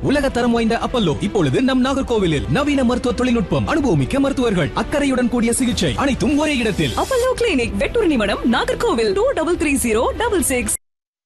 உலக தரம் வாய்ந்த அப்பல்லோ இப்பொழுது நம் நாகர்கோவிலில் நவீன மருத்துவ தொழில்நுட்பம் அனுபவமிக்க மருத்துவர்கள் அக்கறையுடன் கூடிய சிகிச்சை அனைத்தும் ஒரே இடத்தில் Apollo clinic Vettoornimadam Nagercoil two double three zero double six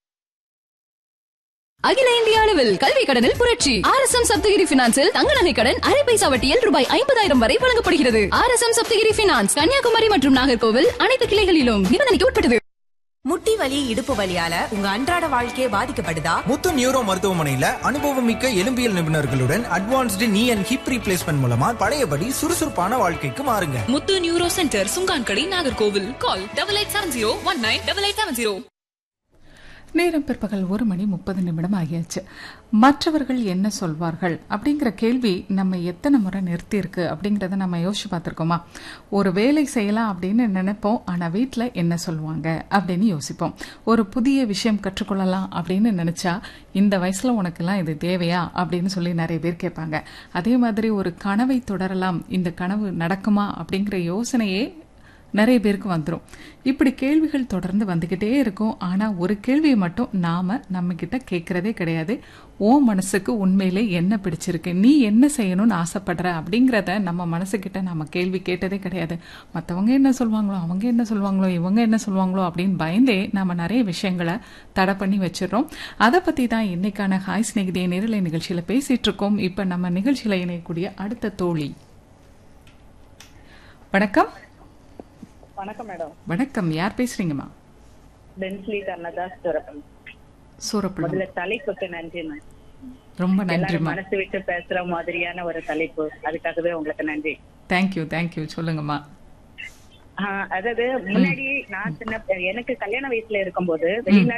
அகில இந்திய அளவில் கல்வி கடனில் புரட்சி ஆர் எஸ் எம் சப்தகிரி பினான்சில் தங்க நகை கடன் அரை பைசா வட்டியில் ரூபாய் ஐம்பதாயிரம் வரை வழங்கப்படுகிறது R S M Sapthagiri finance Kanyakumari மற்றும் நாகர்கோவில் அனைத்து கிளைகளிலும் நிபந்தனைக்கு உட்பட்டது முட்டி வலி இடுப்பு வலியால உங்க அன்றாட வாழ்க்கையே பாதிக்கப்படுதா முத்து நியூரோ மருத்துவமனையில அனுபவமிக்க எலும்பியல் நிபுணர்களுடன் அட்வான்ஸ்டு நீ அண்ட் ஹிப் ரீப்ளேஸ்மெண்ட் மூலமா பழையபடி சுறுசுறுப்பான வாழ்க்கைக்கு மாறுங்க Muthu neuro centre Sunkankadai Nagercoil call double eight seven zero one nine double eight seven zero நேரம் பிற்பகல் ஒரு மணி முப்பது நிமிடம் ஆகியாச்சு மற்றவர்கள் என்ன சொல்வார்கள் அப்படிங்கிற கேள்வி நம்ம எத்தனை முறை நிறுத்தியிருக்கு அப்படிங்கிறத நம்ம யோசிச்சு பார்த்துருக்கோமா ஒரு வேலை செய்யலாம் அப்படின்னு நினைப்போம் ஆனால் வீட்டில் என்ன சொல்லுவாங்க அப்படின்னு யோசிப்போம் ஒரு புதிய விஷயம் கற்றுக்கொள்ளலாம் அப்படின்னு நினச்சா இந்த வயசில் உனக்கெல்லாம் இது தேவையா அப்படின்னு சொல்லி நிறைய பேர் கேட்பாங்க அதே மாதிரி ஒரு கனவை தொடரலாம் இந்த கனவு நடக்குமா அப்படிங்கிற யோசனையே நிறைய பேருக்கு வந்துடும் இப்படி கேள்விகள் தொடர்ந்து வந்துக்கிட்டே இருக்கும் ஆனால் ஒரு கேள்வியை மட்டும் நாம் நம்மக்கிட்ட கேட்குறதே கிடையாது ஓ மனசுக்கு உண்மையிலே என்ன பிடிச்சிருக்கு நீ என்ன செய்யணும்னு ஆசைப்படுற அப்படிங்கிறத நம்ம மனசுக்கிட்ட நம்ம கேள்வி கேட்டதே கிடையாது மற்றவங்க என்ன சொல்லுவாங்களோ அவங்க என்ன சொல்லுவாங்களோ இவங்க என்ன சொல்லுவாங்களோ அப்படின்னு பயந்தே நம்ம நிறைய விஷயங்களை தடை பண்ணி வச்சிடுறோம் அதை பற்றி தான் இன்னைக்கான ஹாய் ஸ்நேகிதிய நேரலை நிகழ்ச்சியில் பேசிகிட்டு இருக்கோம் இப்போ நம்ம நிகழ்ச்சியில் இணையக்கூடிய அடுத்த தோழி வணக்கம் வணக்கம் மேடம் வணக்கம் யார் பேசுறீங்கம்மா பென்ஸ்லி கர்ணதாஸ் துரப்பன் சூரப்புலம் முதல்ல தலைப்புக்கு நன்றி மேம் ரொம்ப எல்லாரும் நன்றிம்மா மனசு விட்டு பேசுற மாதிரியான ஒரு தலைப்பு அதுக்காகவே உங்களுக்கு நன்றி தேங்க்யூ தேங்க்யூ சொல்லுங்கம்மா ஆஹ் அதாவது முன்னாடி நான் சின்ன எனக்கு கல்யாண வயசுல இருக்கும்போது வெளிநாட்டு